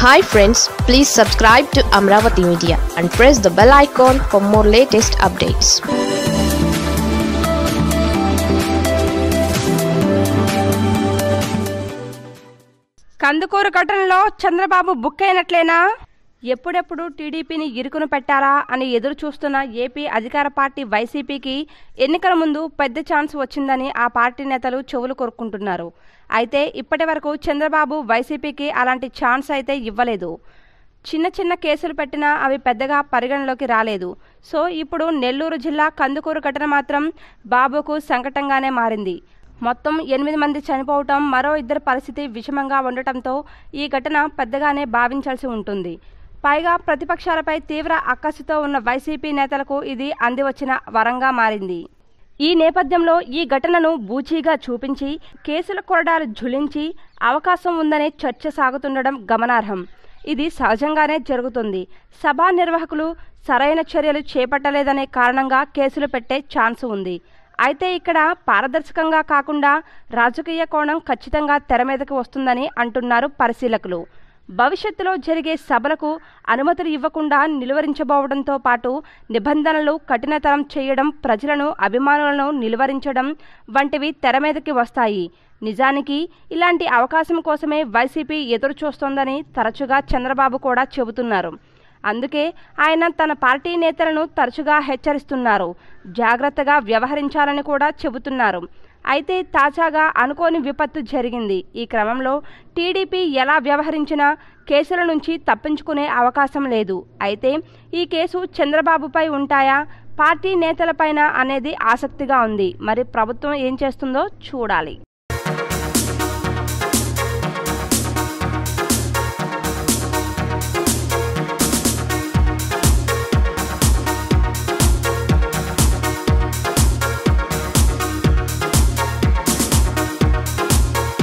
hi friends please subscribe to Amaravati media and press the bell icon for more latest updates Kandukur ఘటనలో Chandrababu book అయినట్లేనా ఎప్పుడెప్పుడు టీడీపీని ఇరుకును పెట్టాలా అని ఎదురు చూస్తున్న ఏపీ అధికార పార్టీ వైసీపీకి ఎన్నికల ముందు పెద్ద ఛాన్స్ వచ్చిందని ఆ పార్టీ నేతలు చెవులు కొరుక్కుంటున్నారు అయితే ఇప్పటి వరకు చంద్రబాబు వైసీపీకి అలాంటి ఛాన్స్ అయితే ఇవ్వలేదు చిన్న చిన్న కేసులు పెట్టినా అవి పెద్దగా పరిగణలోకి రాలేదు సో ఇప్పుడు నెల్లూరు జిల్లా కందుకూరు ఘటన మాత్రం బాబుకు సంకటంగానే మారింది మొత్తం ఎనిమిది మంది చనిపోవటం మరో ఇద్దరి పరిస్థితి విషమంగా ఉండటంతో ఈ ఘటన పెద్దగానే భావించాల్సి ఉంటుంది పైగా ప్రతిపక్షాలపై తీవ్ర అక్కసుతో ఉన్న వైసీపీ నేతలకు ఇది అందివచ్చిన వరంగా మారింది ఈ నేపథ్యంలో ఈ ఘటనను బూచీగా చూపించి కేసుల కొరడాలు ఝులించి అవకాశం ఉందనే చర్చ సాగుతుండడం గమనార్హం ఇది సహజంగానే జరుగుతుంది సభా నిర్వాహకులు సరైన చర్యలు చేపట్టలేదనే కారణంగా కేసులు పెట్టే ఛాన్స్ ఉంది అయితే ఇక్కడ పారదర్శకంగా కాకుండా రాజకీయ కోణం ఖచ్చితంగా తెర మీదకి వస్తుందని అంటున్నారు పరిశీలకులు భవిష్యత్తులో జరిగే సభలకు అనుమతులు ఇవ్వకుండా నిలువరించబోవడంతో పాటు నిబంధనలు కఠినతరం చేయడం ప్రజలను అభిమానులను నిలువరించడం వంటివి తెర మీదకి వస్తాయి నిజానికి ఇలాంటి అవకాశం కోసమే వైసీపీ ఎదురు చూస్తోందని తరచుగా చంద్రబాబు కూడా చెబుతున్నారు అందుకే ఆయన తన పార్టీ నేతలను తరచుగా హెచ్చరిస్తున్నారు జాగ్రత్తగా వ్యవహరించాలని కూడా చెబుతున్నారు అయితే తాజాగా అనుకోని విపత్తు జరిగింది ఈ క్రమంలో టీడీపీ ఎలా వ్యవహరించినా కేసుల నుంచి తప్పించుకునే అవకాశం లేదు అయితే ఈ కేసు చంద్రబాబుపై ఉంటాయా పార్టీ నేతలపైన అనేది ఆసక్తిగా ఉంది మరి ప్రభుత్వం ఏం చేస్తుందో చూడాలి